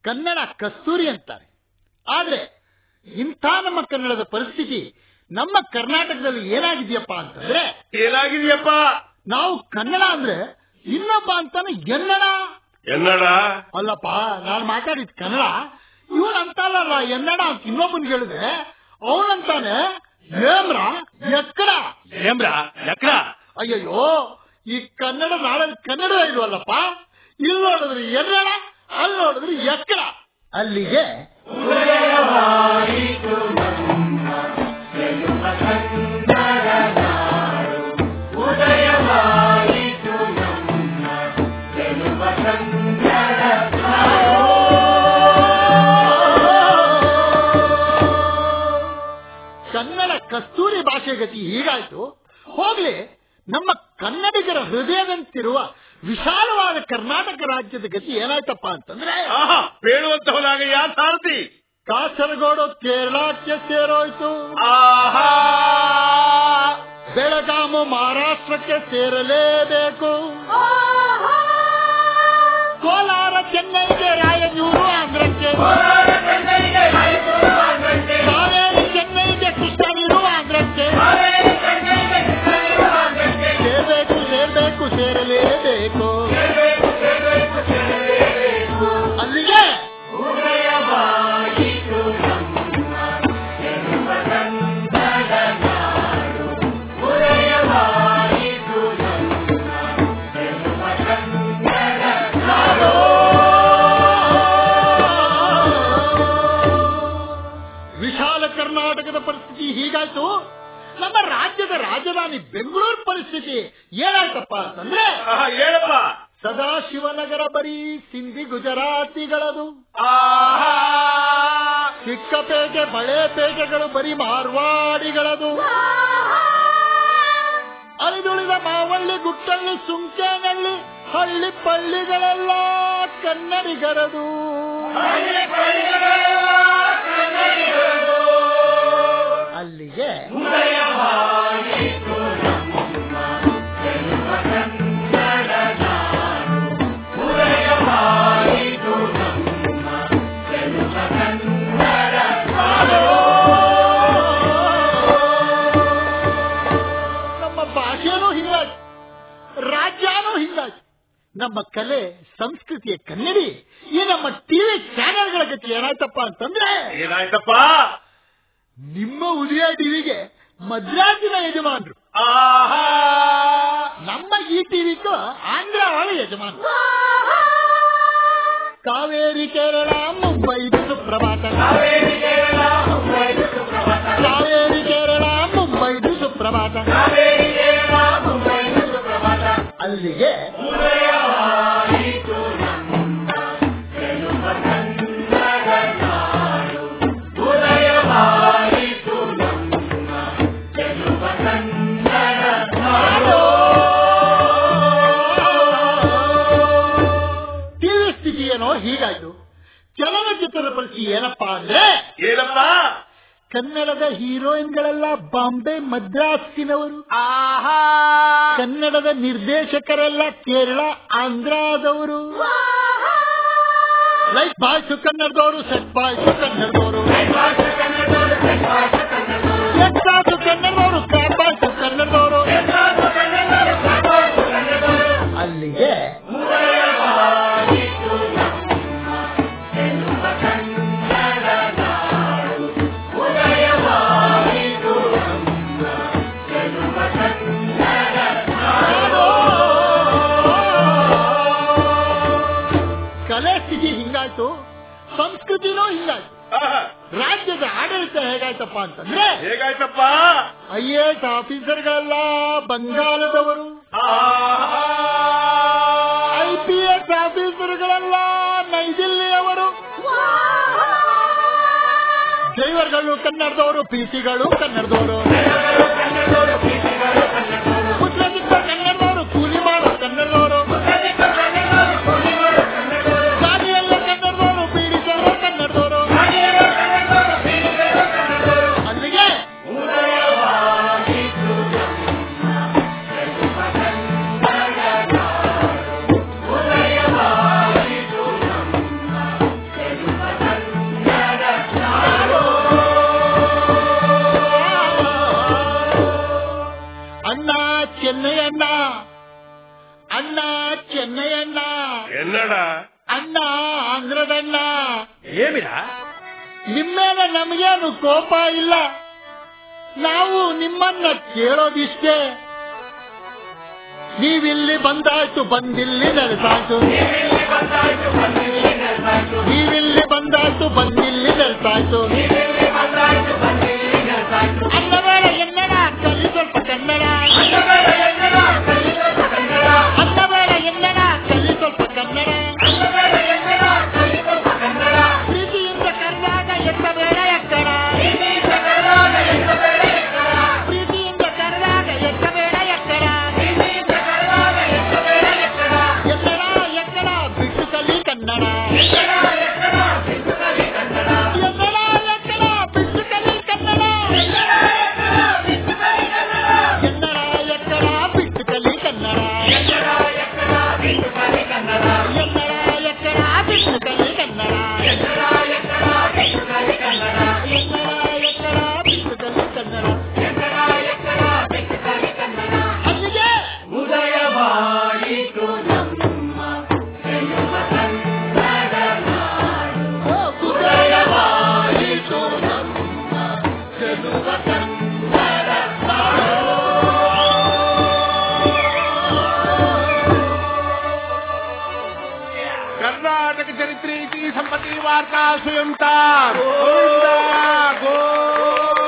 ಕನ್ನಡ ಕಸ್ತೂರಿ ಅಂತಾರೆ ಆದ್ರೆ ಇಂಥ ನಮ್ಮ ಕನ್ನಡದ ಪರಿಸ್ಥಿತಿ ನಮ್ಮ ಕರ್ನಾಟಕದಲ್ಲಿ ಏನಾಗಿದೆಯಪ್ಪ ಅಂತಂದ್ರೆ ಏನಾಗಿದೆಯಪ್ಪ ನಾವು ಕನ್ನಡ ಅಂದ್ರೆ ಇನ್ನೊಬ್ಬ ಅಂತಾನೆ ಎನ್ನಡ ಎನ್ನಡ ಅಲ್ಲಪ್ಪ ನಾನು ಮಾತಾಡಿದ್ ಕನ್ನಡ ಇವನ್ ಅಂತಾನಲ್ಲ ಎನ್ನಡ ಅಂತ ಇನ್ನೊಬ್ಬನ್ ಹೇಳಿದ್ರೆ ಅವನಂತಾನೆ ಏಮ್ರ ಎಕ್ಕಡ ಏಮ್ರ ಎಕ್ರ ಅಯ್ಯಯ್ಯೋ ಈ ಕನ್ನಡ ನಾಡಲ್ಲಿ ಕನ್ನಡ ಇಲ್ವಲ್ಲಪ್ಪ ಇಲ್ಲಿ ನೋಡಿದ್ರೆ ಎನ್ನಡ ಅಲ್ಲಿ ನೋಡಿದ್ರೆ ಎಕ್ಕಡ ಅಲ್ಲಿಗೆ ಕನ್ನಡ ಕಸ್ತೂರಿ ಭಾಷೆ ಗತಿ ಹೀಗಾಯ್ತು ಹೋಗ್ಲಿ ನಮ್ಮ ಕನ್ನಡಿಗರ ಹೃದಯದಂತಿರುವ ವಿಶಾಲವಾದ ಕರ್ನಾಟಕ ರಾಜ್ಯದ ಗತಿ ಏನಾಯ್ತಪ್ಪ ಅಂತಂದ್ರೆ ಆಹಾ ಬೇಡುವಂತವನಾಗ ಯಾ ಸಾರಥಿ ಕಾಸರಗೋಡು ಕೇರಳಕ್ಕೆ ಸೇರೋಯ್ತು ಆಹಾ ಬೆಳಗಾಮು ಮಹಾರಾಷ್ಟ್ರಕ್ಕೆ ಸೇರಲೇಬೇಕು ಕೋಲಾರ ಚೆನ್ನೈಗೆ ರಾಯಚೂರು ಆಂಧ್ರಕ್ಕೆ ಕಾವೇರಿ ಚೆನ್ನೈಗೆ ಕೃಷ್ಣನೂರು ಆಂಧ್ರಕ್ಕೆ ಸೇರ್ಬೇಕು ಸೇರ್ಬೇಕು ಸೇರಲೇಬೇಕು ಅಲ್ಲಿಗೆ ವಿಶಾಲ ಕರ್ನಾಟಕದ ಪರಿಸ್ಥಿತಿ ಹೀಗಾಯ್ತು ನಮ್ಮ ರಾಜ್ಯದ ರಾಜಧಾನಿ ಬೆಂಗಳೂರು ಪರಿಸ್ಥಿತಿ ಏನಾಯ್ತಪ್ಪ ಅಂತಂದ್ರೆ ಆಹಾ ಹೇಳಪ್ಪ ಸದಾಶಿವನಗರ ಬರೀ ಸಿಂಧಿ ಗುಜರಾತಿಗಳದು ಆಹಾ ಚಿಕ್ಕಪೇಟೆ ಬಳೆಪೇಟೆಗಳು ಬರೀ ಮಾರ್ವಾಡಿಗಳದು ಅಲಿದುಳಿದ ಮಾವಳ್ಳಿ ಗುಟ್ಟಳ್ಳಿ ಸುಂಕೇನಳ್ಳಿ ಹಳ್ಳಿ ಪಳ್ಳಿಗಳೆಲ್ಲ ಕನ್ನಡಿಗರದು ಅಲ್ಲಿಗೆ ನಮ್ಮ ಭಾಷೆನೂ ಹಿಂಗಾಯ್ತು ರಾಜ್ಯನೂ ಹಿಂಗಾಯ್ತು ನಮ್ಮ ಕಲೆ ಸಂಸ್ಕೃತಿಯ ಕನ್ನಡಿ ಈ ನಮ್ಮ ಟಿವಿ ಚಾನೆಲ್ಗಳ ಗತಿ ಏನಾಯ್ತಪ್ಪ ಅಂತಂದ್ರೆ ಏನಾಯ್ತಪ್ಪ ನಿಮ್ಮ ಉದಯ ಟಿವಿಗೆ ಮದ್ರಾಸಿನ ಯಜಮಾನ್ರು ಆಹಾ ನಮ್ಮ ಈ ಟಿವಿಗೂ ಆಂಧ್ರ ಅವರ ಯಜಮಾನ ಕಾವೇರಿ ಕೇರಳ ಮುಂಬೈ ಸುಪ್ರಭಾತ ಕಾವೇರಿ ಕೇರಳ ಮುಂಬೈ ಸುಪ್ರಭಾತ ಅಲ್ಲಿಗೆ ಟಿವಿ ಸ್ಥಿತಿ ಏನೋ ಹೀಗಾಯ್ತು ಚಲನಚಿತ್ರದ ಪರಿಸ್ಥಿತಿ ಏನಪ್ಪಾ ಅಂದ್ರೆ ಏನಪ್ಪ ಕನ್ನಡದ ಹೀರೋಯಿನ್ಗಳೆಲ್ಲ ಬಾಂಬೆ ಮದ್ರಾಸಿನವರು ಆಹಾ ಕನ್ನಡದ ನಿರ್ದೇಶಕರೆಲ್ಲ ಕೇರಳ ಆಂಧ್ರದವರು ಲೈಫ್ ಬಾಯ್ಸು ಕನ್ನಡದವರು ಸೆಟ್ ಬಾಯ್ಸು ಕನ್ನಡದವರು ಎಕ್ಸಾಸು ಕನ್ನಡದವರು ಕ್ಯಾಬ್ ಬಾಯ್ಸು ಕನ್ನಡದವರು ಅಲ್ಲಿಗೆ ಕಲೆ ಸ್ಥಿತಿ ಹಿಂಗಾಯ್ತು ಸಂಸ್ಕೃತಿನೂ ಹಿಂಗಾಯ್ತು ಆಹಾ, ರಾಜ್ಯದ ಆಡಳಿತ ಹೇಗಾಯ್ತಪ್ಪ ಅಂತಂದ್ರೆ ಹೇಗಾಯ್ತಪ್ಪ ಐ ಎ ಎಸ್ ಆಫೀಸರ್ಗಳೆಲ್ಲ ಬಂಗಾಳದವರು ಆಹಾ ಐ ಪಿ ಎಸ್ ಆಫೀಸರ್ಗಳೆಲ್ಲ ನೈದಿಲ್ಲಿಯವರು ಡ್ರೈವರ್ಗಳು ಕನ್ನಡದವರು ಪಿಸಿಗಳು ಕನ್ನಡದವರು ಮುದ್ರದಿಕ್ಕ ಕನ್ನಡದವರು ಕೂಲಿ ಮಾಡೋ ಕನ್ನಡದವರು ಗಾಡಿಯೆಲ್ಲ ಕನ್ನಡದವರು ಬೀಡಿಸೋರು ಕನ್ನಡದವರು ಅಲ್ಲಿಗೆ ಅಣ್ಣ ಅಂಗ್ರದಣ್ಣ ಏಮಿರ ನಿಮ್ಮೇಲೆ ನಮಗೇನು ಕೋಪ ಇಲ್ಲ ನಾವು ನಿಮ್ಮನ್ನ ಕೇಳೋದಿಷ್ಟೇ ನೀವಿಲ್ಲಿ ಬಂದಾಯ್ತು ಬಂದಿಲ್ಲಿ ನೆಲೆಸಾಯ್ತು ನೀವಿಲ್ಲಿ ಬಂದಾಯ್ತು ಬಂದಿಲ್ಲಿ ನೆಲೆಸಾಯ್ತು ಅನ್ನವೇಳ ಎನ್ನಡ ಕಲಿ ಸ್ವಲ್ಪ ಕನ್ನಡ ಅನ್ನವೇಳ ಎನ್ನಡ ಕಲಿ ಸ್ವಲ್ಪ ಕನ್ನಡ ಪ್ರೀತಿಯಿಂದ ಕರೆದಾಗ ಎತ್ತ ಬೇಡ ಎಕ್ಕಡ ಪ್ರೀತಿಯಿಂದ ಕರೆದಾಗ ಎತ್ತ ಬೇಡ ಎಕ್ಕಡ ಎಕ್ಕಡ ಎಕ್ಕಡ ಬಿಟ್ಟು ಕಲಿ ಕನ್ನಡ ಎಕ್ಕಡ ಎಕ್ಕಡ ಬಿಟ್ಟು ಕಲಿ ಕನ್ನಡ ಎನ್ನಡ ಎಕ್ಕಡ ಬಿಟ್ಟು ಕಲಿ ಕನ್ನಡ ಎನ್ನಡ ಎಕ್ಕಡ ಬಿಟ್ಟು ಕಲಿ ಕನ್ನಡ ಎನ್ನಡ ಎಕ್ಕಡ ಬಿಟ್ಟು ಕಲಿ ಕನ್ನಡ ಅಲ್ಲಿಗೆ ಉದಯವಾಯಿತು ಓ ಉದಯವಾಯಿತು ನಮ್ಮ ಗೆಲುವ ಕನ್ನಡ ನಾಡು. ಕರ್ನಾಟಕ ಚರಿತ್ರೆ ಇತಿ ಸಂಪತ್ತಿ ವಾರ್ತಾ ಸ್ವಯಂತಾ ಗೋವಿಂದ ಗೋವಿಂದ